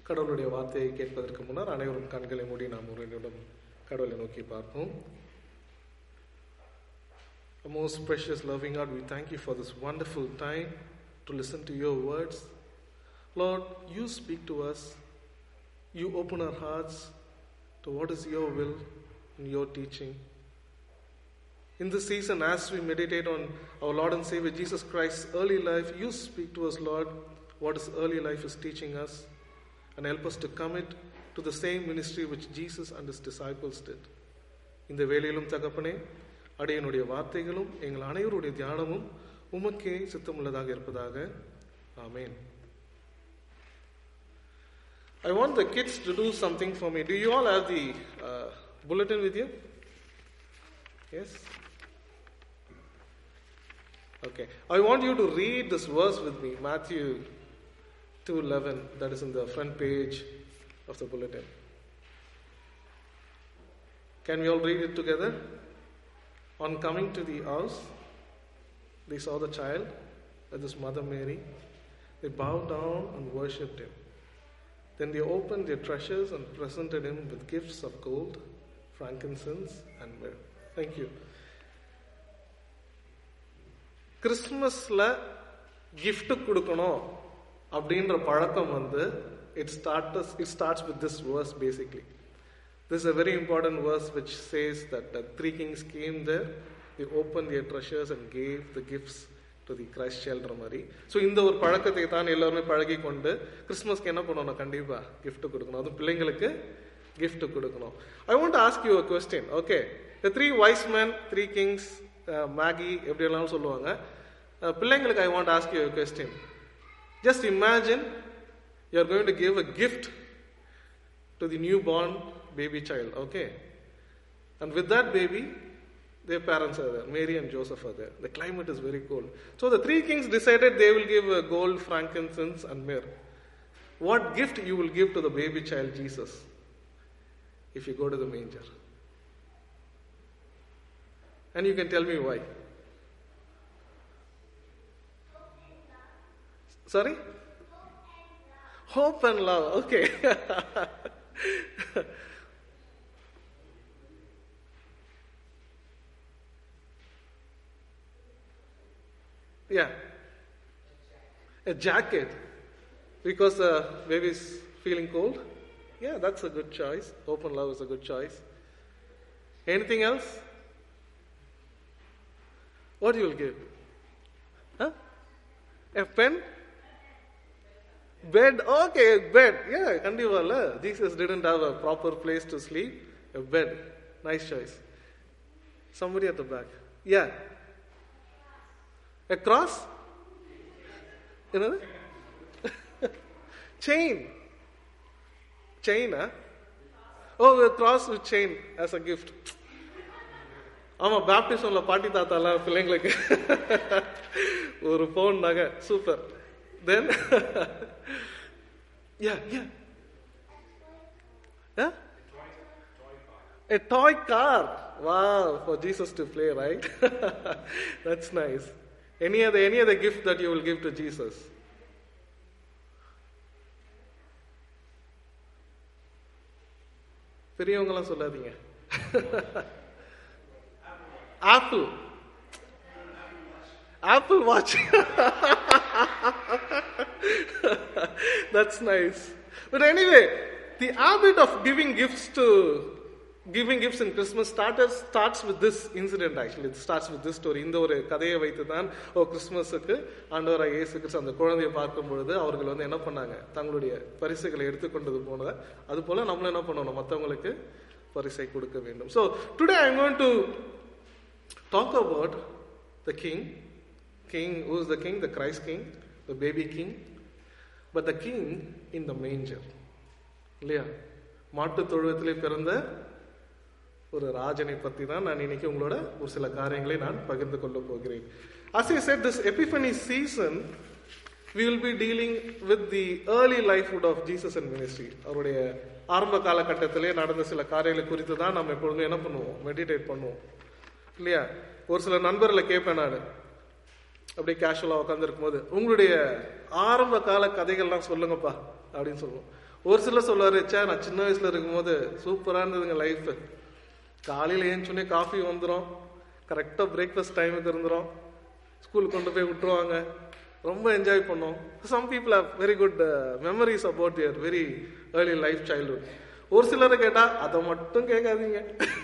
கடவுளுடைய வார்த்தையை கேட்பதற்கு முன்னர் அனைவரும் கண்களை மூடி நாம் ஒரு நிமிடம் கடவுளை நோக்கி பார்ப்போம் Most precious, loving God, we thank you for this wonderful time to listen to your words. Lord, you speak to us. You open our hearts to what is your will and your teaching. In this season, as we meditate on our Lord and Savior Jesus Christ's early life, you speak to us, Lord, what his early life is teaching us, and help us to commit to the same ministry which Jesus and his disciples did. இந்த வேலையிலும் தகப்பனே அடையனுடைய வார்த்தைகளும் எங்கள் அனைவருடைய தியானமும் உமக்கே சித்தமுள்ளதாக இருப்பதாக ஆமேன் I want the kids to do something for me. Do you all have the uh, bulletin with you? Yes? Okay. I want you to read this verse with me, Matthew 2:11 that is in the front page of the bulletin. Can we all read it together? On coming to the house, they saw the child with his mother Mary. They bowed down and worshipped him. Then they opened their treasures and presented him with gifts of gold, frankincense, and myrrh. Thank you. கிறிஸ்மஸில் gift கொடுக்கணும் அப்படின்ற பழக்கம் வந்து it starts it starts with this verse basically. This is a very important verse which says that the three kings came there, they opened their treasures and gave the gifts to the Christ சைல்ட்ற மாதிரி so இந்த ஒரு பழக்கத்தை தான் எல்லாருமே பழகி கொண்டு கிறிஸ்மஸ்க்கு என்ன பண்ணணும் கண்டிப்பாக gift கொடுக்கணும் அதுவும் பிள்ளைங்களுக்கு gift கொடுக்கணும் I want ask you a question okay the three wise man three kings magi எப்படி எல்லாம் சொல்லுவாங்க அஹ், பிள்ளைங்களுக்கு I want ask you a question just imagine you are going to give a gift to the new born baby child okay And with that baby, their parents are there. Mary and Joseph are there. The climate is very cold. So the three kings decided they will give uh, gold, frankincense, and myrrh. What gift you will give to the baby child Jesus if you go to the manger? And you can tell me why. Sorry? Hope and love. Okay. Yeah. A jacket. Because the baby is feeling cold. Yeah, that's a good choice. Open love is a good choice. Anything else? What you will give? Huh? A pen? Bed? Okay, bed. Yeah, kandivala. Jesus didn't have a proper place to sleep. A bed. Nice choice. Somebody at the back. Yeah. A cross? என்னது chain செயினா oh cross with chain as a gift ஆமா பேப்டிசம்ல பாட்டி தாத்தாலாம் பிள்ளைங்களுக்கு ஒரு பவுன் நகை super then yeah yeah Yeah? A toy car. Wow, for Jesus to play, right? That's nice. Any other any other gift that you will give to Jesus? பெரியவங்களாம் சொல்லாதீங்க apple apple watch That's nice. But anyway, the habit of giving gifts to giving gifts in Christmas started, starts with this incident actually. It starts with this story. இந்த ஒரு கதையை வைத்து தான் ஓ கிறிஸ்துமஸுக்கு ஆண்டவராக இயேசு கிறிஸ்து அந்த குழந்தையை பார்க்கும் பொழுது அவர்கள் வந்து என்ன பண்ணாங்க தங்களுடைய பரிசுகளை எடுத்துக்கொண்டது போனதை அது போல நம்மளும் என்ன பண்ணணும் மற்றவங்களுக்கு பரிசை கொடுக்க வேண்டும் so today I going to talk about the king. King, who is the king? The Christ king, the baby king. But the king in the manger. இல்லையா மாட்டு தொழுவத்திலே பிறந்த ஒரு ராஜனை பற்றி தான் நான் இன்னைக்கு உங்களோட ஒரு சில காரியங்களை நான் பகிர்ந்து கொள்ள போகிறேன் As I said, this Epiphany season, we will be dealing with the early lifehood of Jesus and ministry. அவருடைய ஆரம்ப காலகட்டத்திலே நடந்த சில காரியங்களை குறித்து தான் நம்ம எப்பொழுதும் என்ன பண்ணுவோம் மெடிடேட் பண்ணுவோம் இல்லையா ஒரு சில நண்பர்களை கேட்பேன் நான் அப்படியே கேஷுவலாக உட்காந்துருக்கும் போது உங்களுடைய ஆரம்ப கால கதைகள்லாம் சொல்லுங்கப்பா அப்படின்னு சொல்லுவோம் ஒரு சிலர் சொல்லுவாரு சே நான் சின்ன வயசுல இருக்கும்போது சூப்பரா இருந்ததுங்க லைஃப் காலையில ஏஞ்சோடனே காஃபி வந்துடும் கரெக்டாக பிரேக்ஃபாஸ்ட் டைமுக்கு இருந்துரும் ஸ்கூலுக்கு கொண்டு போய் விட்டுருவாங்க ரொம்ப என்ஜாய் பண்ணோம் some people have very good memories about your very early life childhood ஒரு சிலரை கேட்டா அதை மட்டும் கேட்காதீங்க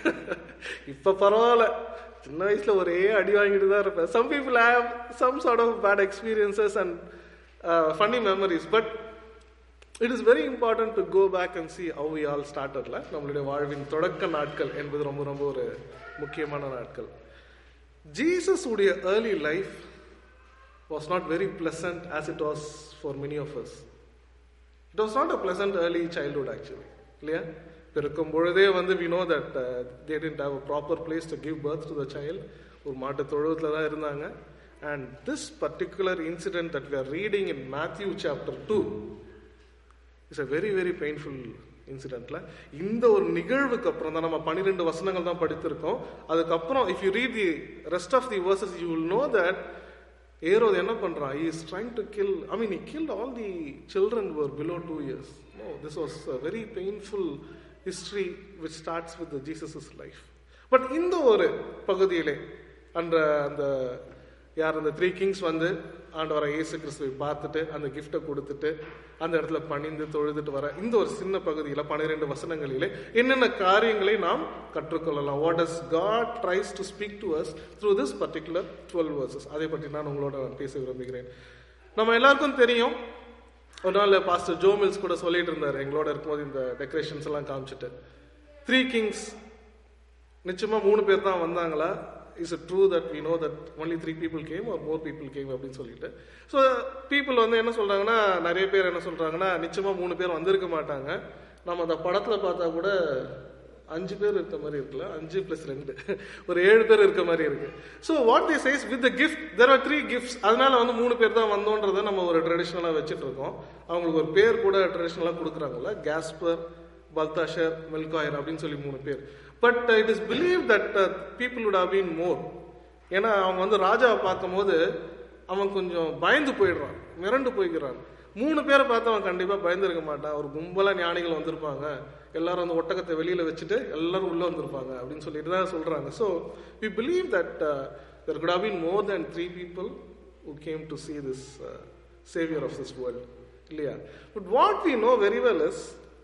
இப்ப பரவாயில்ல சின்ன வயசுல ஒரே அடி வாங்கிட்டு தான் இருப்பேன் some people have some sort of bad experiences and funny memories but it is very important to go back and see how we all ஸ்டார்டர்ல நம்மளுடைய வாழ்வின் தொடக்க நாட்கள் என்பது ரொம்ப ரொம்ப ஒரு முக்கியமான நாட்கள் ஜீசஸ் உடைய early life was not very pleasant as it was for many of us. It was not a pleasant early childhood actually. இல்லையா பிறக்கும் பொழுதே வந்து we know that they didn't have a proper place to give birth to the child ஒரு மாட்டு தொழுவத்தில் தான் இருந்தாங்க and this particular incident that we are reading in Matthew chapter two it's a very very painful இன்சிடென்ட்ல இந்த ஒரு நிகழ்வுக்கு அப்புறம் தான் நம்ம பன்னிரெண்டு வசனங்கள் தான் படித்திருக்கோம் அதுக்கப்புறம் if you read the rest of the verses you will know that ஏரோது என்ன பண்றான் he is trying to kill i mean he killed all the children who were below 2 years no this was a very painful history which starts with the jesus's life but இந்த ஒரு பகுதியிலே அந்த அந்த யார் அந்த த்ரீ கிங்ஸ் வந்து ஆண்டவரை இயேசு கிறிஸ்துவை பார்த்துட்டு அந்த கிஃப்டை கொடுத்துட்டு அந்த இடத்துல பணிந்து தொழுதுட்டு வர இந்த ஒரு சின்ன பகுதியில் பன்னிரெண்டு வசனங்களிலே என்னென்ன காரியங்களை நாம் கற்றுக்கொள்ளலாம் what does God tries to speak to us through this particular twelve verses அதை பற்றி நான் உங்களோட நான் பேச விரும்புகிறேன் நம்ம எல்லாருக்கும் தெரியும் ஒரு நாள் பாஸ்டர் ஜோ மில்ஸ் கூட சொல்லிட்டு இருந்தார் எங்களோட இருக்கும்போது இந்த டெக்கரேஷன்ஸ் எல்லாம் காமிச்சிட்டு த்ரீ கிங்ஸ் நிச்சயமா மூணு பேர் தான் வந்தாங்களா is it true that we know that only three people came or more people came அப்படின்னு சொல்லிட்டு ஸோ பீப்புள் வந்து என்ன சொல்றாங்கன்னா நிறைய பேர் என்ன சொல்றாங்கன்னா நிச்சயமா மூணு பேர் வந்திருக்க மாட்டாங்க நம்ம அந்த படத்துல பார்த்தா கூட அஞ்சு பேர் இருக்க மாதிரி இருக்குல்ல அஞ்சு பிளஸ் ரெண்டு ஒரு ஏழு பேர் இருக்க மாதிரி இருக்கு so what the size with the gift there are three gifts அதனால வந்து மூணு பேர் தான் வந்தோன்றதை நம்ம ஒரு ட்ரெடிஷ்னலாக வச்சுட்டு இருக்கோம் அவங்களுக்கு ஒரு பேர் கூட ட்ரெடிஷ்னலாக கொடுக்குறாங்கல்ல கேஸ்பர் பல்தாஷர் மெல்காயர் அப்படின்னு சொல்லி மூணு பேர் but it is believe that people would have been more ஏன்னா அவங்க வந்து ராஜாவை பார்க்கும்போது அவன் கொஞ்சம் பயந்து போயிடுறான் மிரண்டு போய்க்கிறான் மூணு பேரை பார்த்து அவன் கண்டிப்பா பயந்துருக்க மாட்டான் ஒரு கும்பலா ஞானிகள் வந்திருப்பாங்க எல்லாரும் வந்து ஒட்டகத்தை வெளியில வச்சுட்டு எல்லாரும் உள்ள வந்திருப்பாங்க அப்படின்னு சொல்லிட்டு தான் சொல்றாங்க so we believe that there could have been more than three people who came to see this uh, savior of this world இல்லையா but what we know very well is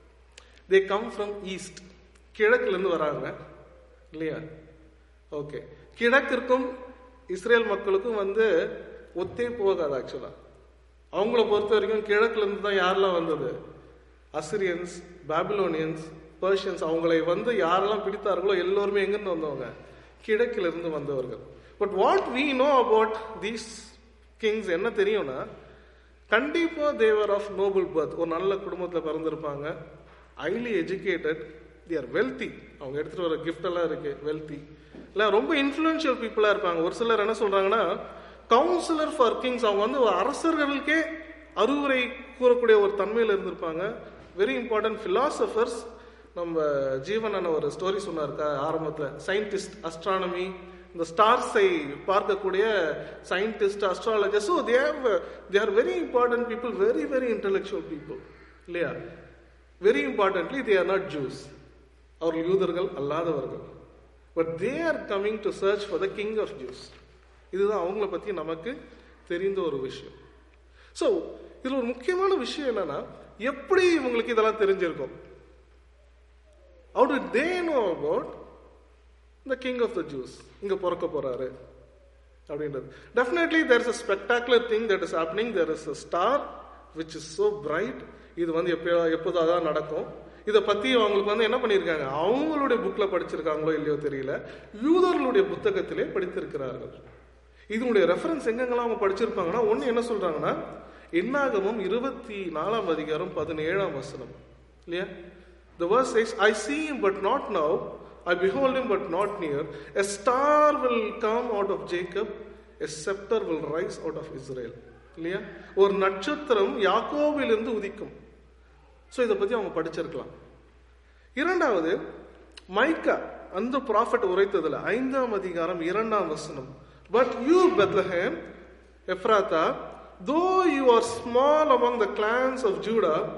they come from east கிழக்குலேருந்து வராங்க இல்லையா okay கிழக்கிற்கும் Israel மக்களுக்கும் வந்து ஒத்தே போகாது ஆக்சுவலா அவங்கள பொறுத்த வரைக்கும் கிழக்குல இருந்து தான் யாரெல்லாம் வந்தது அசிரியன்ஸ் பாபிலோனியன்ஸ் பர்ஷியன்ஸ் அவங்களை வந்து யாரெல்லாம் பிடித்தார்களோ எல்லோருமே எங்கிருந்து வந்தவங்க கிழக்கில இருந்து வந்தவர்கள் but what we know about these kings என்ன தெரியும்னா கண்டிப்பா தேவர் ஆஃப் நோபல் பர்த் ஒரு நல்ல குடும்பத்துல பிறந்திருப்பாங்க highly educated they are wealthy அவங்க எடுத்துட்டு வர கிஃப்ட் எல்லாம் இருக்கு வெல்தி இல்ல ரொம்ப இன்ஃபுளுன்ஷியல் பீப்புளா இருப்பாங்க ஒரு சிலர் என்ன சொல்றாங்கன்னா கவுன்சிலர் ஃபார் கிங்ஸ் அவங்க வந்து ஒரு அரசர்களுக்கே அறிவுரை கூறக்கூடிய ஒரு தன்மையில இருந்திருப்பாங்க வெரி இம்பார்ட்டன்ட் பிலாசபர்ஸ் நம்ம ஜீவனான ஒரு ஸ்டோரி சொன்னாருக்கா ஆரம்பத்துல சயின்டிஸ்ட் அஸ்ட்ரானமி இந்த ஸ்டார்ஸை பார்க்கக்கூடிய scientist astrologer so they've they are very important people very very intellectual people இல்லையா very importantly they are not Jews அவர்கள் யூதர்கள் அல்லாதவர்கள் but they are coming to search for the king of Jews இதுதான் அவங்கள பத்தி நமக்கு தெரிந்த ஒரு விஷயம் ஸோ இதுல ஒரு முக்கியமான விஷயம் என்னன்னா எப்படி இவங்களுக்கு இதெல்லாம் தெரிஞ்சிருக்கும் how do they know about the king of the Jews இங்க பிறக்க போறாரு அப்படின்றது definitely there is a spectacular thing that is happening there is a star which is so bright இது வந்து எப்போ எப்போதான் தான் நடக்கும் இதை பத்தி அவங்களுக்கு வந்து என்ன பண்ணியிருக்காங்க அவங்களுடைய புக்ல படிச்சிருக்காங்களோ இல்லையோ தெரியல யூதர்களுடைய புத்தகத்திலே படித்திருக்கிறார்கள் இதனுடைய ரெஃபரன்ஸ் எங்கெங்கெல்லாம் அவங்க படிச்சிருப்பாங்கன்னா ஒன்னு என்ன சொல்றாங்கன்னா என்னாகமும் இருபத்தி நாலாம் அதிகாரம் பதினேழாம் வசனம் இல்லையா The verse says, I see him but not now, I behold him but not near. A star will come out of Jacob, a scepter will rise out of Israel. இல்லையா ஒரு நட்சத்திரம் யாக்கோபிலிருந்து உதிக்கும் ஸோ இதை பத்தி அவங்க படிச்சிருக்கலாம் இரண்டாவது மைக்கா அந்த ப்ராஃபட் உரைத்ததுல ஐந்தாம் அதிகாரம் இரண்டாம் வசனம் but you Bethlehem Ephrathah though you are small among the clans of Judah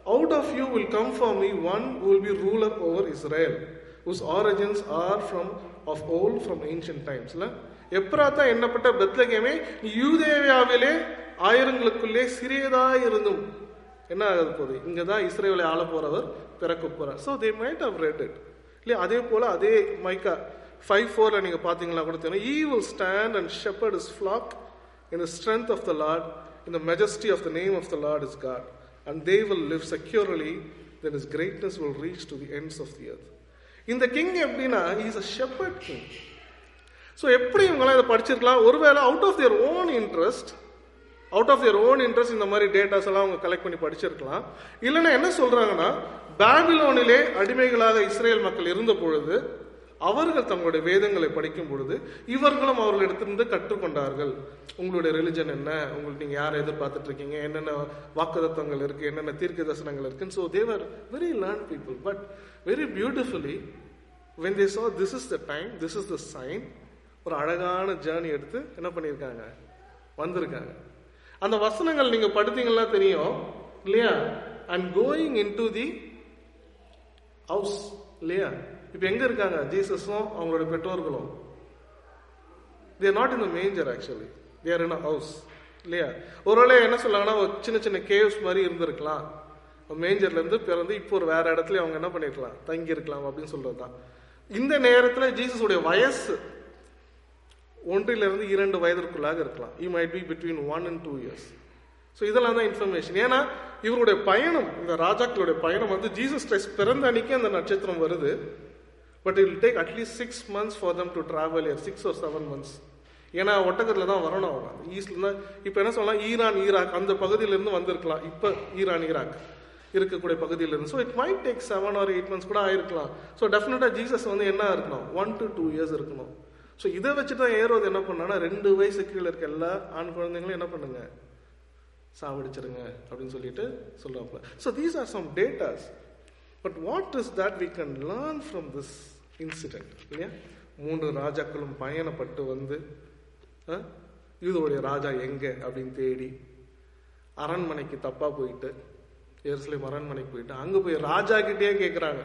Out of you will come for me one who will be ruler over Israel, whose origins are from of old from ancient times. இல்ல எப்ராத்தா எண்ணப்பட்ட பெத்லகேமே நீ யூதேவியாவிலே ஆயிரங்களுக்குள்ளே சிறியதாய் இருந்தும் என்ன ஆகுது போகுது இங்க தான் இஸ்ரேலை ஆள போறவர் பிறக்க போறார் so they might have read it இல்லையா அதே போல அதே மைக்கா ஃபைவ் ஃபோர்ல நீங்க பாத்தீங்களா கூட தெரியும் he will stand and shepherd his flock in the strength of the Lord in the majesty of the name of the Lord his God and they will live securely then his greatness will reach to the ends of the earth இந்த king எப்படின்னா is a shepherd king so எப்படி இவங்களாம் இதை படிச்சிருக்கலாம் ஒருவேளை out of their own interest out of their own interest இந்த மாதிரி datas எல்லாம் அவங்க கலெக்ட் பண்ணி படிச்சிருக்கலாம் இல்லைன்னா என்ன சொல்றாங்கன்னா பாபிலோனிலே அடிமைகளாக இஸ்ரேல் மக்கள் இருந்த பொழுது அவர்கள் தங்களுடைய வேதங்களை படிக்கும் பொழுது இவர்களும் அவர்களிடத்திலிருந்து கற்றுக்கொண்டார்கள் உங்களுடைய ரிலிஜன் என்ன உங்களுக்கு நீங்க யாரை எதிர்பார்த்துட்டு இருக்கீங்க என்னென்ன வாக்குதத்தங்கள் இருக்கு என்னென்ன தீர்க்க தரிசனங்கள் இருக்குன்னு so they were very learn people but very beautifully when they saw this is the time this is the sign ஒரு அழகான ஜேர்னி எடுத்து என்ன பண்ணியிருக்காங்க வந்திருக்காங்க அந்த வசனங்கள் நீங்க படித்தீங்கன்னா தெரியும் இல்லையா and going into the house இல்லையா இப்ப எங்க இருக்காங்க ஜீசஸும் அவங்களோட பெற்றோர்களும் they're not in the manger actually they're in a house இல்லையா ஒருவேளை என்ன சொல்லாங்கன்னா ஒரு சின்ன சின்ன கேவ்ஸ் மாதிரி இருந்திருக்கலாம் மேஞ்சர்ல இருந்து பிறந்து இப்போ ஒரு வேற இடத்துல அவங்க என்ன பண்ணிருக்கலாம் தங்கி இருக்கலாம் அப்படின்னு சொல்றதுதான் இந்த நேரத்துல ஜீசஸுடைய வயசு ஒன்றிலிருந்து இரண்டு வயதிற்குள்ளாக இருக்கலாம் he might be between one and two years so இதெல்லாம் தான் இன்ஃபர்மேஷன் ஏன்னா இவருடைய பயணம் இந்த ராஜாக்களுடைய பயணம் வந்து ஜீசஸ் கிரைஸ்ட் பிறந்த அன்னைக்கே அந்த நட்சத்திரம் வருது but it will take at least six months for them to travel year six ஒரு செவன் மந்த்ஸ் ஏன்னா ஒட்டகத்தில் தான் வரணும் அவங்க ஈஸ்ட்ல தான் இப்போ என்ன சொல்லலாம் ஈரான் ஈராக் அந்த பகுதியிலிருந்து வந்திருக்கலாம் இப்போ ஈரான் ஈராக் இருக்கக்கூடிய பகுதியிலிருந்து so it might take seven or eight months கூட ஆயிருக்கலாம் ஸோ டெஃபினட்டாக ஜீசஸ் வந்து என்ன இருக்கணும் ஒன் டு டூ இயர்ஸ் இருக்கணும் ஸோ இதை வச்சு தான் ஏறுவது என்ன பண்ணான்னா ரெண்டு வயசு கீழே இருக்க எல்லா ஆண் குழந்தைங்களும் என்ன பண்ணுங்க சாவடிச்சிருங்க அப்படின்னு சொல்லிட்டு சொல்லுவாங்க so these are some datas but what is that we can learn from this incident இல்லையா மூன்று ராஜாக்களும் பயணப்பட்டு வந்து அஹ், யூதோடைய ராஜா எங்க அப்படின்னு தேடி அரண்மனைக்கு தப்பா போயிட்டு எருசலேம் அரண்மனைக்கு போயிட்டு அங்க போய் ராஜா கிட்டே கேக்குறாங்க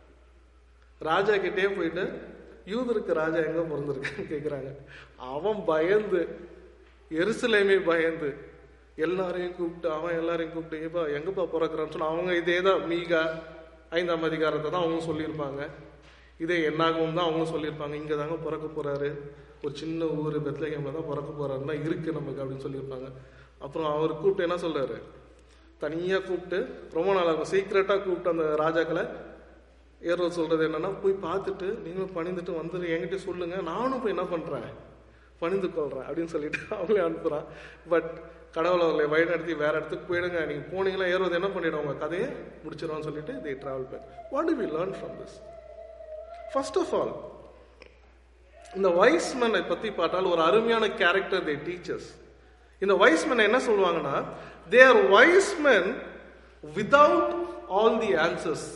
ராஜா கிட்டே போயிட்டு யூதருக்கு ராஜா எங்க பிறந்திருக்கான்னு கேக்குறாங்க அவன் பயந்து எருசலேமே பயந்து எல்லாரையும் கூப்பிட்டு அவன் எல்லாரையும் கூப்பிட்டு ஏப்பா எங்கப்பா பிறக்கிறான்னு சொன்னா அவங்க இதே தான் மீகா ஐந்தாம் அதிகாரத்தை தான் அவங்க சொல்லியிருப்பாங்க இதே என்னாகவும் தான் அவங்க சொல்லியிருப்பாங்க இங்க தாங்க பிறக்க போறாரு ஒரு சின்ன ஊர் பெத்லகேம்ல தான் பிறக்க போறாருன்னா இருக்கு நமக்கு அப்படின்னு சொல்லியிருப்பாங்க அப்புறம் அவர் கூப்பிட்டு என்ன சொல்றாரு தனியா கூப்பிட்டு ரொம்ப நாளாகும் சீக்கிரட்டா கூப்பிட்டு அந்த ராஜாக்களை ஏறோ சொல்றது என்னன்னா போய் பார்த்துட்டு நீங்களும் பணிந்துட்டு வந்துரு என்கிட்ட சொல்லுங்க நானும் போய் என்ன பண்றேன் பணிந்து கொள்றேன் அப்படின்னு சொல்லிட்டு அவங்களே அனுப்புறான் பட் கடவுள் அவர்களை வழி நடத்தி வேற இடத்துக்கு போயிடுங்க நீங்க போனீங்களா ஏறுவது என்ன பண்ணிடும் உங்க கதையை முடிச்சிடும்னு சொல்லிட்டு they travel back what do we learn from this first of all இந்த வைஸ்மனை பத்தி பார்த்தால் ஒரு அருமையான கேரக்டர் தே டீச்சர்ஸ் இந்த வைஸ்மன் என்ன சொல்லுவாங்கன்னா they are wise men without all the answers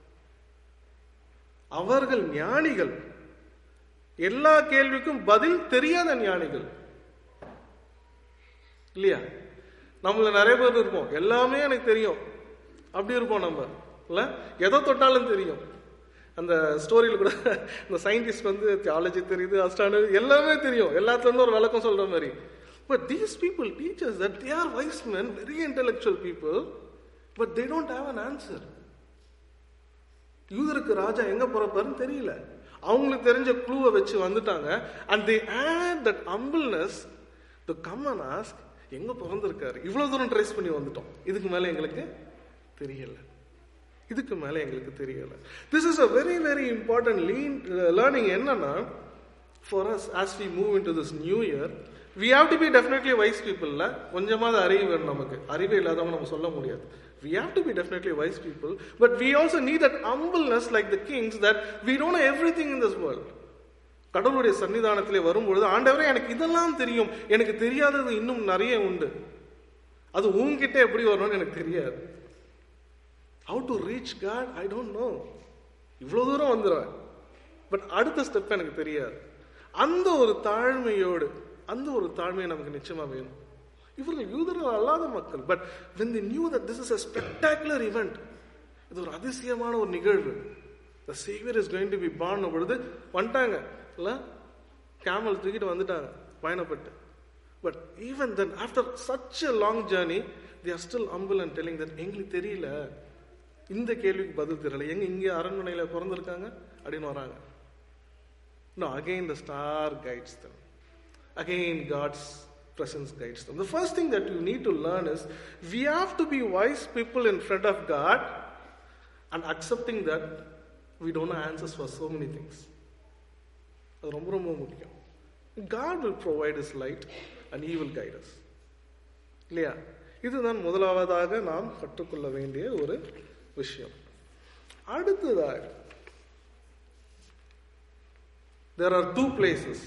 அவர்கள் ஞானிகள் எல்லா கேள்விக்கும் பதில் தெரியாத ஞானிகள் இல்லையா நம்மள நிறைய பேர் இருப்போம் எல்லாமே எனக்கு தெரியும் அப்படி இருப்போம் நம்ம இல்ல எதை தொட்டாலும் தெரியும் அந்த ஸ்டோரியில கூட இந்த சயின்டிஸ்ட் வந்து தியாலஜி தெரியுது அஸ்ட்ரானமி எல்லாமே தெரியும் எல்லாத்துல இருந்து ஒரு விளக்கம் சொல்ற மாதிரி but these people teachers that they are wise men very intellectual people but they don't have an answer யூதருக்கு ராஜா எங்க பிறப்பாருன்னு தெரியல அவங்களுக்கு தெரிஞ்ச க்ளூவை வச்சு வந்துட்டாங்க and they had that humbleness to come and ask எங்க பிறந்திருக்காரு இவ்வளவு தூரம் ட்ரேஸ் பண்ணி வந்துட்டோம் இதுக்கு மேல எங்களுக்கு தெரியல இதுக்கு மேல எங்களுக்கு தெரியல this is a very very important lean learning என்னன்னா for us as we move into this new year we have to be definitely wise பீப்புள்ல கொஞ்சமாவது அறிவு வேணும் நமக்கு அறிவு இல்லாதவங்க நம்ம சொல்ல முடியாது we have to be definitely wise people but we also need that humbleness like the kings that we don't know everything in this world கடவுளுடைய சன்னிதானத்திலே வரும்பொழுது ஆண்டவரே எனக்கு இதெல்லாம் தெரியும் எனக்கு தெரியாதது இன்னும் நிறைய உண்டு அது உன்கிட்ட எப்படி வரணும்னு எனக்கு தெரியாது how to reach God I don't know இவ்வளோ தூரம் வந்துடுவேன் பட் அடுத்த ஸ்டெப் எனக்கு தெரியாது அந்த ஒரு தாழ்மையோடு அந்த ஒரு தாழ்மை நமக்கு நிச்சயமா வேணும் இவர்கள் யூதர்கள் அல்லாத மக்கள் but when they knew that this is a spectacular event இது ஒரு அதிசயமான ஒரு நிகழ்வு the savior is going to be born பொழுது வந்துட்டாங்க இல்ல கேமல் தூக்கிட்டு வந்துட்டாங்க பயணப்பட்டு but even then after such a long journey they are still humble and telling that எங்களுக்கு தெரியல இந்த கேள்விக்கு பதில் தெரியல எங்க இங்க அரண்மனையில பிறந்திருக்காங்க அப்படின்னு வராங்க No, again the star guides them. Again God's presence guides them. The first thing that you need to learn is we have to be wise people in front of God and accepting that we don't have answers for so many things. அது ரொம்ப ரொம்ப முக்கியம் God will provide His light and He will guide us. இல்லையா இதுதான் முதலாவதாக நாம் கற்றுக்கொள்ள வேண்டிய ஒரு விஷயம் அடுத்ததாக there are two places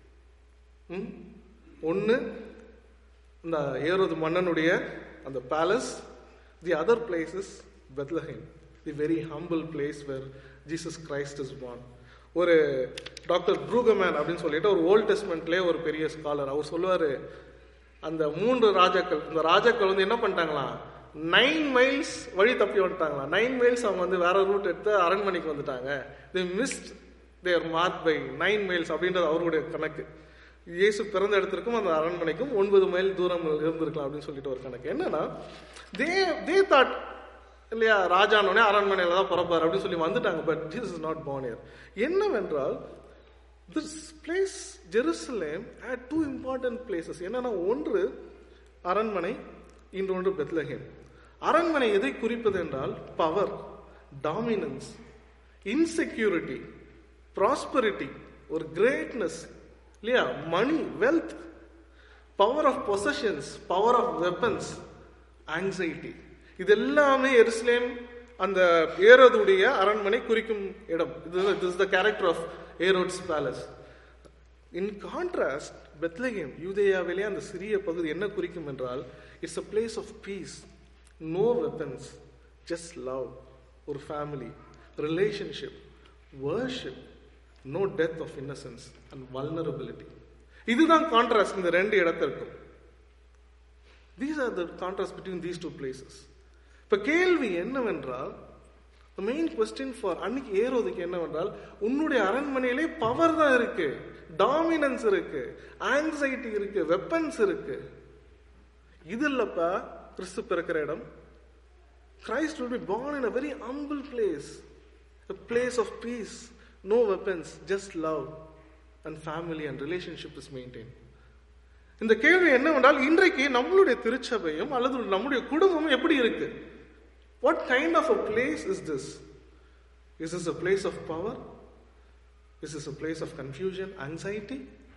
ஒன்று இந்த ஏரோது மன்னனுடைய அந்த palace the other place is Bethlehem the very humble place where Jesus Christ is born ஒரு டாக்டர் ப்ரூகமேன் அப்படின்னு சொல்லிட்டு ஒரு ஓல்ட் டெஸ்ட்மெண்ட்லேயே ஒரு பெரிய ஸ்காலர் அவர் சொல்லுவார் அந்த மூன்று ராஜாக்கள் இந்த ராஜாக்கள் வந்து என்ன பண்ணிட்டாங்களாம் நைன் மைல்ஸ் வழி தப்பி வந்துட்டாங்களா நைன் மைல்ஸ் அவங்க வந்து வேற ரூட் எடுத்து அரண்மனைக்கு வந்துட்டாங்க the missed their mark by nine miles அப்படின்றது அவருடைய கணக்கு இயேசு பிறந்த இடத்திற்கும் அந்த அரண்மனைக்கும் ஒன்பது மைல் தூரம் இருந்திருக்கலாம் அப்படின்னு சொல்லிட்டு ஒரு கணக்கு என்னன்னா தே தே தாட் இல்லையா ராஜானோடனே அரண்மனையில தான் பிறப்பார் அப்படின்னு சொல்லி வந்துட்டாங்க but this is not born here என்னவென்றால் this place Jerusalem had two important places என்னன்னா ஒன்று அரண்மனை இன்னொன்று பெத்லஹேம் அரண்மனை எதை குறிப்பது என்றால் பவர் டாமினன்ஸ் இன்செக்யூரிட்டி ப்ராஸ்பரிட்டி ஒரு கிரேட்னஸ் இல்லையா money wealth power of possessions power of weapons anxiety இது எல்லாமே எருசலேம் அந்த ஏரோதுடைய அரண்மனை குறிக்கும் இடம் இது is the character of Herod's palace in contrast Bethlehem யூதேயாவிலே அந்த சிறிய பகுதி என்ன குறிக்கும் என்றால் it's a place of peace no weapons just love ஒரு family relationship worship no death of innocence and vulnerability இதுதான் கான்ட்ராஸ்ட் இந்த ரெண்டு இடத்திற்கும் these are the contrast between these two places இப்போ கேள்வி என்னவென்றால் மெயின் கொஸ்டின் ஃபார் அன்னைக்கு ஏறுவதுக்கு என்னவென்றால் உன்னுடைய அரண்மனையிலே பவர் தான் இருக்கு டாமினன்ஸ் இருக்கு ஆங்ஸைட்டி இருக்கு வெப்பன்ஸ் இருக்கு இது இல்லப்பா கிறிஸ்து பிறக்கிற இடம் Christ will be born in a very humble place a place of peace no weapons just love and family and relationship is maintained இந்த கேள்வி என்னவென்றால் இன்றைக்கு நம்மளுடைய திருச்சபையும் அல்லது நம்முடைய குடும்பமும் எப்படி இருக்கு what kind of a place is this is is a place of power is is a place of confusion anxiety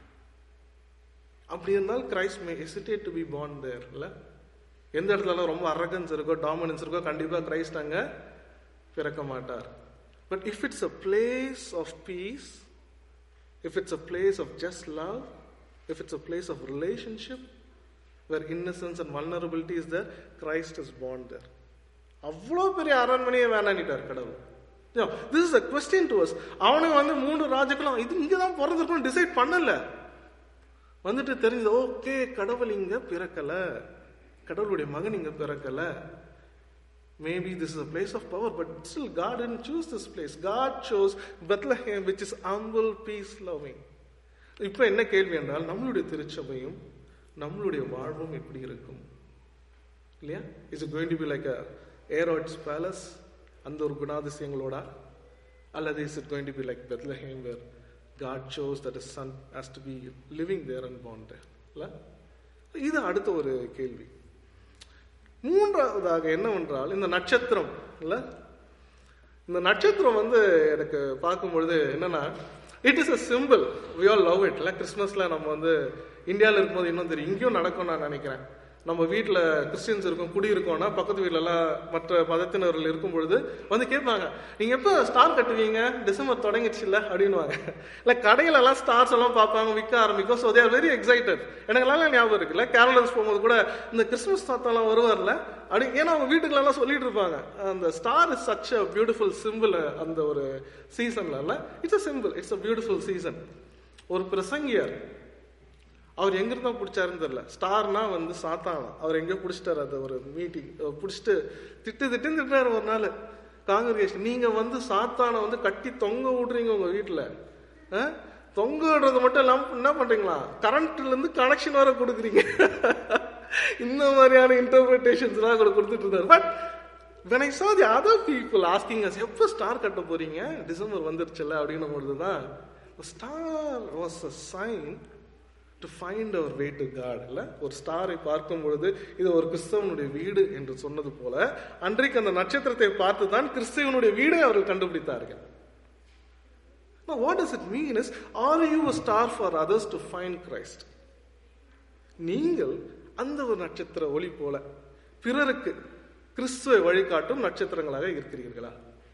அப்படி இருந்தால் Christ may hesitate to be born there இல்ல எந்த இடத்துலலாம் ரொம்ப அரகன்ஸ் இருக்கோ டாமினன்ஸ் இருக்கோ கண்டிப்பா கிரைஸ்ட் அங்க பிறக்க மாட்டார் but if it's a place of peace if it's a place of just love if it's a place of relationship where innocence and vulnerability is there Christ is born there அவ்வளோ பெரிய அரண்மனையை வேணான்னிட்டார் கடவுள் this is a question to us அவனுக்கு வந்து மூணு ராஜாக்களும் இது இங்கே தான் பிறந்திருக்கணும் டிசைட் பண்ணல வந்துட்டு தெரிஞ்சது ஓகே கடவுள் இங்க பிறக்கல கடவுளுடைய மகன் இங்க பிறக்கல maybe this is a place of power but still God didn't choose this place God chose Bethlehem which is humble peace loving இப்போ என்ன கேள்வி என்றால் நம்மளுடைய திருச்சபையும் நம்மளுடைய வாழ்வும் எப்படி இருக்கும் இல்லையா is going to be like a Herod's palace அந்த ஒரு குணாதிசயங்களோட அல்லது is it going to be like Bethlehem where God shows that is son has to be living there and bond இல்ல இது அடுத்த ஒரு கேள்வி மூன்றாவதாக என்னவென்றால் இந்த நட்சத்திரம் இல்ல இந்த நட்சத்திரம் வந்து எனக்கு பார்க்கும்பொழுது என்னன்னா it is a simple we all love it இல்லை கிறிஸ்மஸ்ல நம்ம வந்து இந்தியாவில் இருக்கும்போது இன்னும் தெரியும் இங்கேயும் நடக்கும் நான் நினைக்கிறேன் நம்ம வீட்டில் கிறிஸ்டியன்ஸ் இருக்கும் குடி இருக்கோம்னா பக்கத்து வீட்டிலலாம் மற்ற மதத்தினர்கள் இருக்கும் பொழுது வந்து கேட்பாங்க நீங்கள் எப்போ ஸ்டார் கட்டுவீங்க டிசம்பர் தொடங்கிடுச்சு இல்லை அப்படின்வாங்க இல்லை கடையிலலாம் ஸ்டார்ஸ் எல்லாம் பார்ப்பாங்க விற்க ஆரம்பிக்கும் ஸோ தேர் வெரி எக்ஸைட்டட் எனக்குலாம் ஞாபகம் இருக்குல்ல கேரளன்ஸ் போகும்போது கூட இந்த கிறிஸ்மஸ் தாத்தாலாம் வருவார்ல அப்படி ஏன்னா அவங்க வீட்டுக்குலாம் சொல்லிட்டு இருப்பாங்க அந்த star is such a beautiful simple அந்த ஒரு சீசன்ல it's a simple it's a beautiful season ஒரு பிரசங்கியர் அவர் எங்கிருந்தா பிடிச்சாருன்னு தெரியல ஸ்டார்னா வந்து சாத்தானா அவர் எங்க பிடிச்சிட்டாரு அது ஒரு மீட்டிங் பிடிச்சிட்டு திட்டு திட்டுன்னு திட்டுறாரு ஒரு நாள் காங்கிரகேஷன் நீங்க வந்து சாத்தானை வந்து கட்டி தொங்க விடுறீங்க உங்க வீட்டுல ஆ? தொங்க விடுறது மட்டும் இல்லாம என்ன பண்றீங்களா கரண்ட்ல இருந்து கனெக்ஷன் வர கொடுக்குறீங்க இந்த மாதிரியான இன்டர்பிரிட்டேஷன்ஸ் எல்லாம் கூட கொடுத்துட்டு இருந்தாரு but when I saw the other people asking us எப்போ ஸ்டார் கட்ட போறீங்க டிசம்பர் வந்துருச்சுல்ல அப்படின்னும் பொழுது தான் star was a sign to find our way to God இல்ல ஒரு ஸ்டாரை பார்க்கும் பொழுது இது ஒரு கிறிஸ்தவனுடைய வீடு என்று சொன்னது போல அன்றைக்கு அந்த நட்சத்திரத்தை பார்த்து தான் கிறிஸ்தவனுடைய வீடை அவர்கள் கண்டுபிடித்தார்கள் Now, what does it mean is, are you a star for others to find Christ? நீங்கள் அந்த ஒரு நட்சத்திர ஒளி போல பிறருக்கு கிறிஸ்துவை வழிகாட்டும் நட்சத்திரங்களாக இருக்கிறீர்களா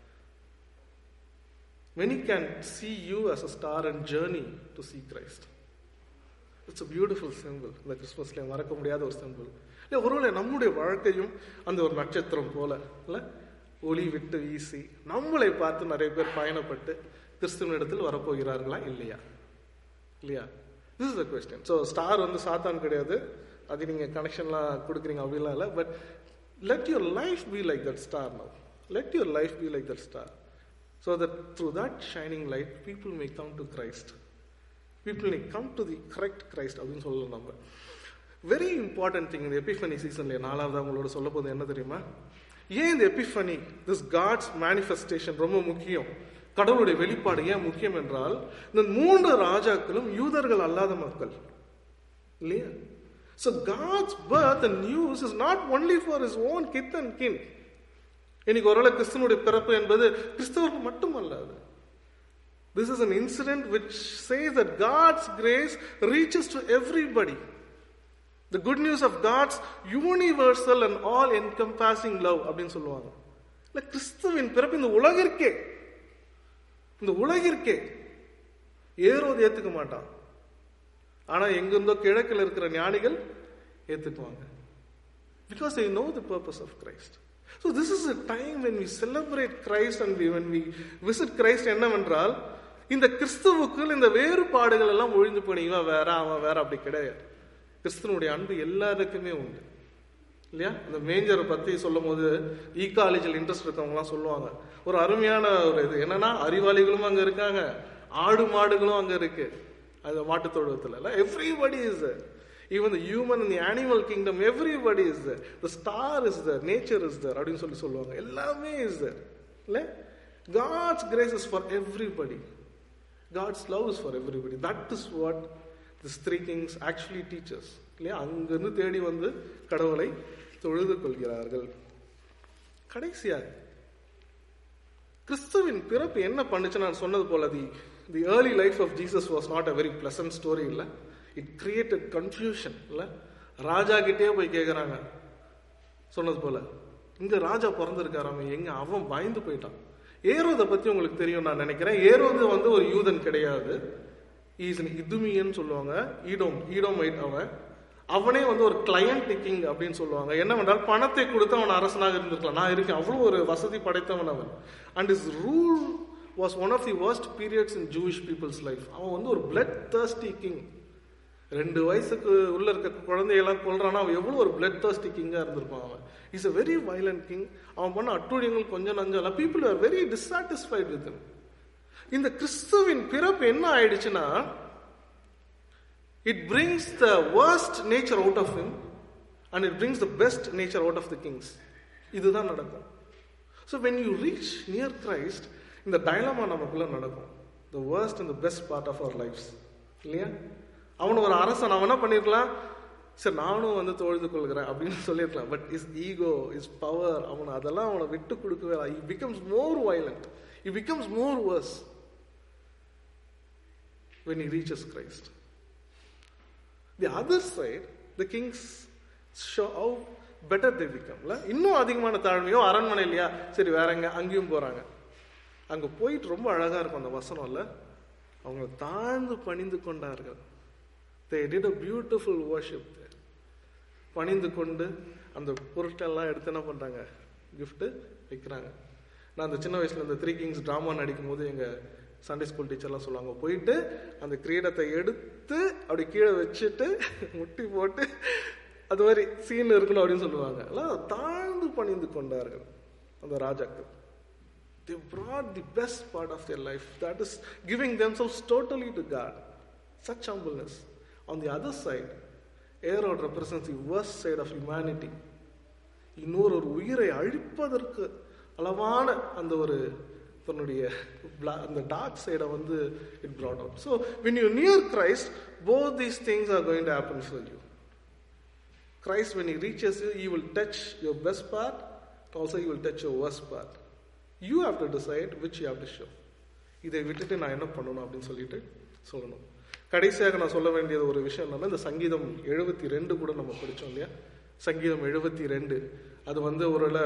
many can see you as a star and journey to see Christ. It's a beautiful simple இந்த கிறிஸ்மஸ்ல மறக்க முடியாத ஒரு சிம்பிள் இல்லை ஒருவேளை நம்முடைய வாழ்க்கையும் அந்த ஒரு நட்சத்திரம் போல இல்ல ஒளி விட்டு வீசி நம்மளை பார்த்து நிறைய பேர் பயணப்பட்டு கிறிஸ்துவனிடத்தில் வரப்போகிறார்களா இல்லையா இல்லையா this is the question so star வந்து சாத்தான் கிடையாது அது நீங்க கனெக்ஷன்லாம் கொடுக்குறீங்க அப்படிலாம் இல்லை but let your life be like that star now let your life be like that star so that through that shining light people may come to Christ people may come to the correct Christ அப்படின்னு சொல்லலாம் நம்ம very important thing இந்த எபிஃபனி சீசன்ல நாலாவது அவங்களோட சொல்ல போது என்ன தெரியுமா ஏன் இந்த எபிஃபனி திஸ் காட்ஸ் மேனிஃபெஸ்டேஷன் ரொம்ப முக்கியம் கடவுளுடைய வெளிப்பாடு ஏன் முக்கியம் என்றால் இந்த மூன்று ராஜாக்களும் யூதர்கள் அல்லாத மக்கள் இல்லையா so God's birth and news is not only for is own kith and kin இன்னைக்கு ஒருவேளை கிறிஸ்தனுடைய பிறப்பு என்பது கிறிஸ்தவருக்கு மட்டுமல்ல அது This is an incident which says that God's grace reaches to everybody. The good news of God's universal and all encompassing love அப்படின்னு சொல்லுவாங்க இல்ல கிறிஸ்துவின் பிறப்பு இந்த உலகிற்கே இந்த உலகிற்கே ஏரோது ஏத்துக்க மாட்டான் ஆனா எங்கிருந்தோ கிழக்கில் இருக்கிற ஞானிகள் ஏத்துக்குவாங்க because they know the purpose of Christ. So this is a time when we celebrate Christ and we, when we visit Christ என்னவென்றால் இந்த கிறிஸ்துவுக்குள் இந்த வேறுபாடுகள் எல்லாம் ஒழிந்து போன இவன் வேற அவன் வேற அப்படி கிடையாது கிறிஸ்துவனுடைய அன்பு எல்லாருக்குமே உண்டு இல்லையா இந்த மேஞ்சரை பத்தி சொல்லும் போது ஈகாலஜியில் இன்ட்ரெஸ்ட் இருக்கவங்கலாம் சொல்லுவாங்க ஒரு அருமையான ஒரு இது என்னன்னா அறிவாளிகளும் அங்க இருக்காங்க ஆடு மாடுகளும் அங்க இருக்கு அது மாட்டுத் தொழுவத்துல everybody is even the human the animal kingdom everybody is there the star is there nature is there அப்படின்னு சொல்லி சொல்லுவாங்க எல்லாமே இஸ் there இல்ல God's grace is for everybody God's love is for everybody that is what this three kings actually teachers இல்லையா அங்கிருந்து தேடி வந்து கடவுளை தொழுது கொள்கிறார்கள் கடைசியாக கிறிஸ்துவின் பிறப்பு என்ன பண்ணுச்சு நான் சொன்னது போல the the early life of Jesus was not a very pleasant story இல்லை இட் கிரியேட்டட் கன்ஃபியூஷன் இல்லை ராஜா கிட்டே போய் கேட்குறாங்க சொன்னது போல இங்க ராஜா பிறந்திருக்காராம எங்க அவன் பயந்து போயிட்டான் ஏரோதை பத்தி உங்களுக்கு தெரியும் நான் நினைக்கிறேன் ஏரோது வந்து ஒரு யூதன் கிடையாது ஈஸ் இதுமியன்னு சொல்லுவாங்க ஈடோம் ஈடோமைட் அவன் அவனே வந்து ஒரு கிளையண்ட் கிங் அப்படின்னு சொல்லுவாங்க என்னவென்றால் பணத்தை கொடுத்து அவன் அரசனாக இருந்திருக்கலாம் நான் இருக்கேன் அவ்வளவு ஒரு வசதி படைத்தவன் அவன் and is rule was one of the worst periods in Jewish people's life அவன் வந்து ஒரு பிளட் thirsty கிங் ரெண்டு வயசுக்கு உள்ள இருக்க குழந்தையெல்லாம் கொல்றானா அவன் எவ்வளவு ஒரு பிளட் thirsty கிங்கா இருந்திருப்பான் அவன் is a very violent king அவன் பண்ண அட்டூழியங்கள் கொஞ்சம் நஞ்சம் people are very dissatisfied with him இந்த கிறிஸ்துவின் பிறப்பு என்ன ஆயிடுச்சுன்னா it brings the worst nature out of him and it brings the best nature out of the kings இதுதான் நடக்கும் so when you reach near Christ இந்த டைலமா நமக்குள்ள நடக்கும் the worst and the best part of our life's இல்லையா அவன் ஒரு அரசன் அவன் என்ன பண்ணிருக்கலாம் சரி நானும் வந்து தொழுது கொள்கிறேன் அப்படின்னு சொல்லியிருக்கலாம் but is ego is power அவனை அதெல்லாம் அவனை விட்டு கொடுக்கவே he becomes more violent he becomes more worse when he reaches Christ the other side the kings show how better they பிகம்ல இன்னும் அதிகமான தாழ்மையோ அரண்மனை இல்லையா சரி வேற எங்க அங்கேயும் போறாங்க அங்க போயிட்டு ரொம்ப அழகா இருக்கும் அந்த வசனம் இல்ல அவங்க தாழ்ந்து பணிந்து கொண்டார்கள் they did a beautiful worship there பணிந்து கொண்டு அந்த பொருட்கள்லாம் எடுத்து என்ன பண்றாங்க gift வைக்கிறாங்க நான் அந்த சின்ன வயசுல இந்த த்ரீ கிங்ஸ் ட்ராமா நடிக்கும் போது எங்க சண்டே ஸ்கூல் டீச்சர்லாம் சொல்லுவாங்க போயிட்டு அந்த கிரீடத்தை எடுத்து அப்படி கீழே வச்சுட்டு முட்டி போட்டு அது மாதிரி சீன் இருக்கணும் அப்படின்னு சொல்லுவாங்க எல்லாம் தாழ்ந்து பணிந்து கொண்டார்கள் அந்த ராஜாக்கள் they brought the best part of their life that is giving themselves totally to god such humbleness on the other side Herod represents the worst side of humanity இன்னொரு ஒரு உயிரை அழிப்பதற்கு அளவான அந்த ஒரு தன்னுடைய bla- அந்த டார்க் சைடை வந்து it brought out so when you near christ both these things are going to happen for you christ when he reaches you he will touch your best part also he will touch your worst part you have to decide which you have to show இதை விட்டுட்டு நான் என்ன பண்ணணும் அப்படின்னு சொல்லிட்டு சொல்லணும் கடைசியாக நான் சொல்ல வேண்டியது ஒரு விஷயம் என்னன்னா இந்த சங்கீதம் எழுபத்தி ரெண்டு கூட நம்ம படிச்சோம் இல்லையா சங்கீதம் எழுபத்தி ரெண்டு அது வந்து ஒருவேளை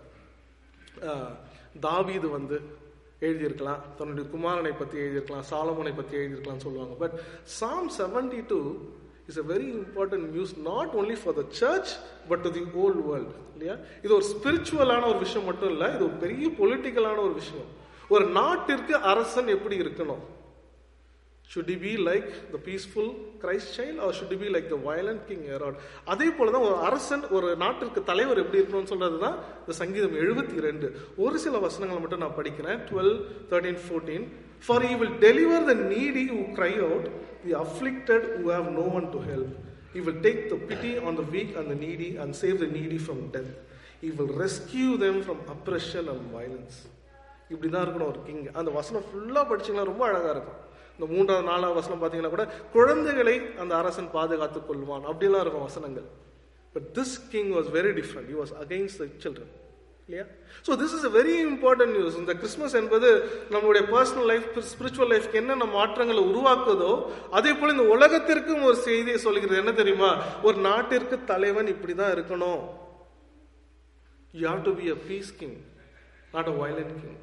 ஆஹ், தாவீது வந்து எழுதியிருக்கலாம் தன்னுடைய குமாரனை பற்றி எழுதியிருக்கலாம் சாலமோனை பற்றி எழுதியிருக்கலாம் சொல்லுவாங்க but psalm seventy two is a very important news not only for the church but to the old world இல்லையா இது ஒரு ஸ்பிரிச்சுவலான ஒரு விஷயம் மட்டும் இல்லை இது ஒரு பெரிய பொலிட்டிக்கலான ஒரு விஷயம் ஒரு நாட்டிற்கு அரசன் எப்படி இருக்கணும் should he be like the peaceful Christ child or should he be like the violent king Herod அதே போல தான் ஒரு அரசன் ஒரு நாட்டிற்கு தலைவர் எப்படி இருக்கணும்னு சொல்றது தான் இந்த சங்கீதம் எழுபத்தி ரெண்டு ஒரு சில வசனங்களை மட்டும் நான் படிக்கிறேன் twelve thirteen fourteen for he will deliver the needy who cry out the afflicted who have no one to help he will take the pity on the weak and the needy and save the needy from death he will rescue them from oppression and violence இப்படி தான் இருக்கணும் ஒரு king அந்த வசனம் ஃபுல்லாக படிச்சீங்கன்னா ரொம்ப அழகாக இருக்கும் இந்த மூன்றாவது நாலாவது வசனம் பார்த்தீங்கன்னா கூட குழந்தைகளை அந்த அரசன் பாதுகாத்துக் கொள்வான் அப்படிலாம் இருக்கும் வசனங்கள் but this king was very different he was against the children இல்லையா so this is a very important news இந்த கிறிஸ்மஸ் என்பது நம்மளுடைய பர்சனல் லைஃப் ஸ்பிரிச்சுவல் லைஃப்க்கு என்னென்ன மாற்றங்களை உருவாக்குதோ அதே போல இந்த உலகத்திற்கும் ஒரு செய்தியை சொல்கிறது என்ன தெரியுமா ஒரு நாட்டிற்கு தலைவன் இப்படி தான் இருக்கணும் you have to be a peace king not a violent king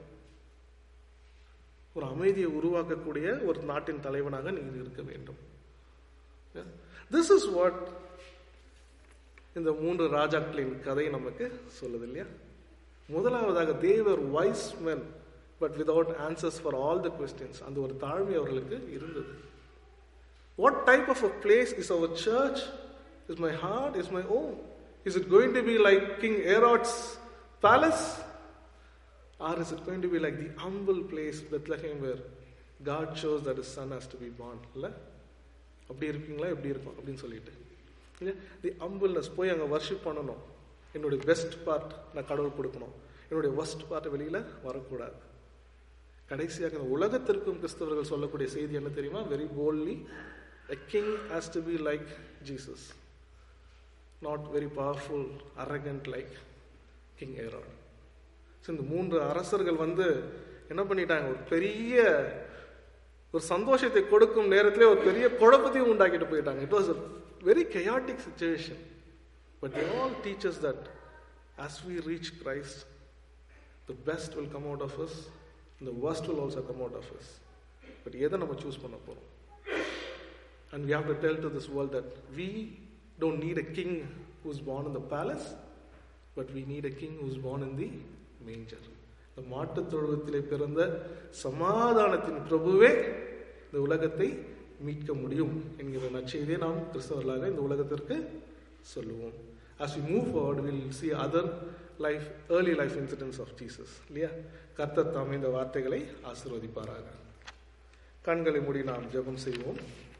ஒரு அமைதியை உருவாக்கக்கூடிய ஒரு நாட்டின் தலைவனாக நீங்கள் இருக்க வேண்டும் திஸ் இஸ் வாட் இந்த மூன்று ராஜாக்களின் கதை நமக்கு சொல்லுது இல்லையா முதலாவதாக they were wise men but without answers for all the questions அந்த ஒரு தாழ்மை அவர்களுக்கு இருந்தது what type of a place is our church is my heart is my own is it going to be like king Herod's palace Or is it going to be like the humble place, Bethlehem, where God chose that His Son has to be born? இல்ல அப்படி இருப்பீங்களா எப்படி இருக்கும் அப்படின்னு சொல்லிட்டு இல்லையா தி humbleness போய் அங்கே வர்ஷிப் பண்ணணும் என்னுடைய பெஸ்ட் பார்ட் நான் கடவுள் கொடுக்கணும் என்னுடைய ஒஸ்ட் பார்ட் வெளியில வரக்கூடாது கடைசியாக இந்த உலகத்திற்கும் கிறிஸ்தவர்கள் சொல்லக்கூடிய செய்தி என்ன தெரியுமா very boldly a king has to be like Jesus not very powerful arrogant like King Herod so இந்த மூன்று அரசர்கள் வந்து என்ன பண்ணிட்டாங்க ஒரு பெரிய ஒரு சந்தோஷத்தை கொடுக்கும் நேரத்திலே ஒரு பெரிய குழப்பத்தையும் உண்டாக்கிட்டு போயிட்டாங்க it was a very chaotic situation but they all teachers that as we reach Christ the best will come out of us and the worst will also come out of us but எதை நம்ம choose பண்ண போறோம் and we have to tell to this world that we don't need a king who's born in the palace but we need a king who's born in the manger இந்த மாட்டுத் தொழுவத்திலே பிறந்த சமாதானத்தின் பிரபுவே இந்த உலகத்தை மீட்க முடியும் என்கிற நற்செய்தியை நாம் கிறிஸ்தவர்களாக இந்த உலகத்திற்கு சொல்லுவோம் as we move forward we'll see other life early life incidents of jesus இல்லையா கர்த்தர் தாமே இந்த வார்த்தைகளை ஆசீர்வதிப்பாராக கண்களை மூடி நாம் ஜெபம் செய்வோம்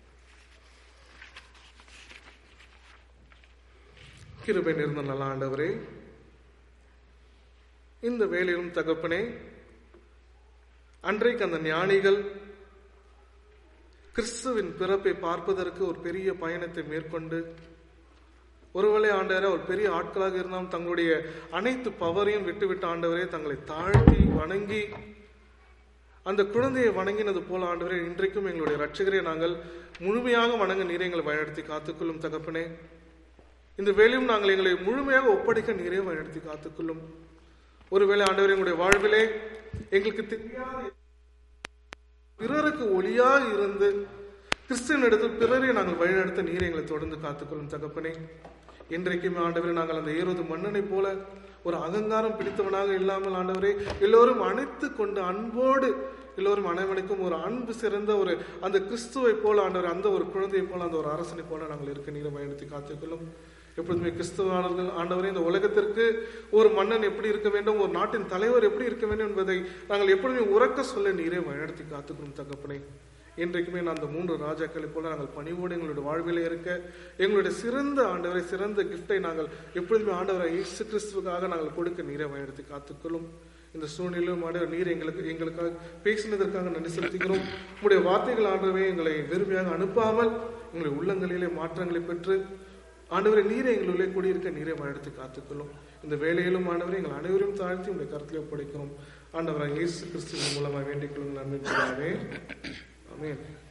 கிருபை நிறந்த நல்ல ஆண்டவரே இந்த வேலையிலும் தகப்பனே அன்றைக்கு அந்த ஞானிகள் கிறிஸ்துவின் பிறப்பை பார்ப்பதற்கு ஒரு பெரிய பயணத்தை மேற்கொண்டு ஒருவேளை ஆண்டவரே ஒரு பெரிய ஆட்களாக இருந்தாலும் தங்களுடைய அனைத்து பவரையும் விட்டுவிட்டு ஆண்டவரே தங்களை தாழ்த்தி வணங்கி அந்த குழந்தையை வணங்கினது போல ஆண்டவரே இன்றைக்கும் எங்களுடைய ரட்சகரை நாங்கள் முழுமையாக வணங்க நீரை எங்களை வழிநடத்தி காத்துக்கொள்ளும் தகப்பனே இந்த வேலையும் நாங்கள் எங்களை முழுமையாக ஒப்படைக்க நீரே வழிநடத்தி காத்துக்கொள்ளும் ஒருவேளை ஆண்டவர் எங்களுடைய வாழ்விலே எங்களுக்கு தெரியாத பிறருக்கு ஒளியாக இருந்து கிறிஸ்தன் இடத்தில் பிறரை நாங்கள் வழிநடத்த நீரை எங்களை தொடர்ந்து காத்துக்கொள்ளும் தகப்பனே இன்றைக்குமே ஆண்டவரே நாங்கள் அந்த ஏறுவது மன்னனை போல ஒரு அகங்காரம் பிடித்தவனாக இல்லாமல் ஆண்டவரே எல்லோரும் அணைத்து கொண்டு அன்போடு எல்லோரும் அனைவனுக்கும் ஒரு அன்பு சிறந்த ஒரு அந்த கிறிஸ்துவை போல ஆண்டவர் அந்த ஒரு குழந்தையை போல அந்த ஒரு அரசனை போல நாங்கள் இருக்க நீரை பயணித்து காத்துக்கொள்ளும் எப்பொழுதுமே கிறிஸ்துவானவர்கள் ஆண்டவரே இந்த உலகத்திற்கு ஒரு மன்னன் எப்படி இருக்க வேண்டும் ஒரு நாட்டின் தலைவர் எப்படி இருக்க வேண்டும் என்பதை நாங்கள் எப்பொழுதுமே உறக்க சொல்ல நீரே வழிநடத்தி காத்துக்கணும் தகப்பனே இன்றைக்குமே நான் அந்த மூன்று ராஜாக்களை போல நாங்கள் பணிவோடு எங்களுடைய வாழ்விலே இருக்க எங்களுடைய சிறந்த ஆண்டவரை சிறந்த கிஃப்டை நாங்கள் எப்பொழுதுமே ஆண்டவரை இயேசு கிறிஸ்துவுக்காக நாங்கள் கொடுக்க நீரை வழிநடத்தி காத்துக்கொள்ளும் இந்த சூழ்நிலையிலும் ஆண்டவர் நீர் எங்களுக்கு எங்களுக்காக பேசினதற்காக நன்றி செலுத்துகிறோம் உங்களுடைய வார்த்தைகள் ஆண்டவரே எங்களை வெறுமையாக அனுப்பாமல் எங்களுடைய உள்ளங்களிலே மாற்றங்களை பெற்று ஆண்டவரை நீரை எங்களுள்ளே கூடியிருக்க நீரை வழிநடத்தி காத்துக்கொள்ளும் இந்த வேலையிலும் ஆண்டவரை எங்கள் அனைவரும் தாழ்த்தி உங்களுடைய கருத்திலே ஒப்படைக்கிறோம் ஆண்டவராக இயேசு கிறிஸ்துவின் மூலமாக வேண்டிக் கொள்ளுங்கள் நன்மை ஆமென்